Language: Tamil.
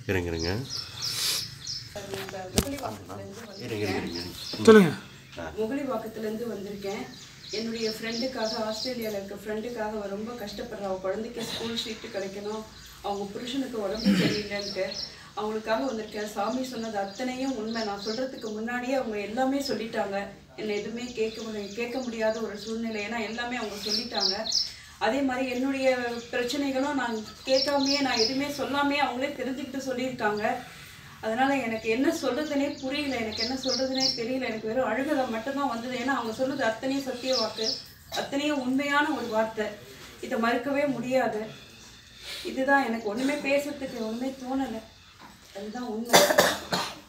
இருங்க இருங்க இந்த முகலிவாக்கத்துலேருந்து இருங்க வந்திருக்கேன் இருங்க இருங்க சொல்லுங்க முகலிவாக்கத்துலேருந்து வந்திருக்கேன் என்னுடைய ஃப்ரெண்டுக்காக ஆஸ்திரேலியாவில் இருக்க ஃப்ரெண்டுக்காக அவ ரொம்ப கஷ்டப்படுறா அவள் குழந்தைக்கு ஸ்கூல் ஷீட்டு கிடைக்கணும் அவங்க புருஷனுக்கு உடம்பு சரியில்லைன்ட்டு அவங்களுக்காக வந்திருக்கேன் சாமி சொன்னது அத்தனையும் உண்மை நான் சொல்கிறதுக்கு முன்னாடியே அவங்க எல்லாமே சொல்லிட்டாங்க என்னை எதுவுமே கேட்க முடிய கேட்க முடியாத ஒரு சூழ்நிலை ஏன்னா எல்லாமே அவங்க சொல்லிட்டாங்க அதே மாதிரி என்னுடைய பிரச்சனைகளும் நான் கேட்காமையே நான் எதுவுமே சொல்லாமையே அவங்களே தெரிஞ்சுக்கிட்டு சொல்லியிருக்காங்க அதனால எனக்கு என்ன சொல்றதுனே புரியல எனக்கு என்ன சொல்றதுனே தெரியல எனக்கு வெறும் அழுகதை மட்டும்தான் வந்தது ஏன்னா அவங்க சொன்னது அத்தனையும் சத்திய வாக்கு அத்தனையும் உண்மையான ஒரு வார்த்தை இதை மறுக்கவே முடியாது இதுதான் எனக்கு ஒண்ணுமே பேசுறதுக்கு ஒண்ணுமே தோணலை அதுதான் உண்மை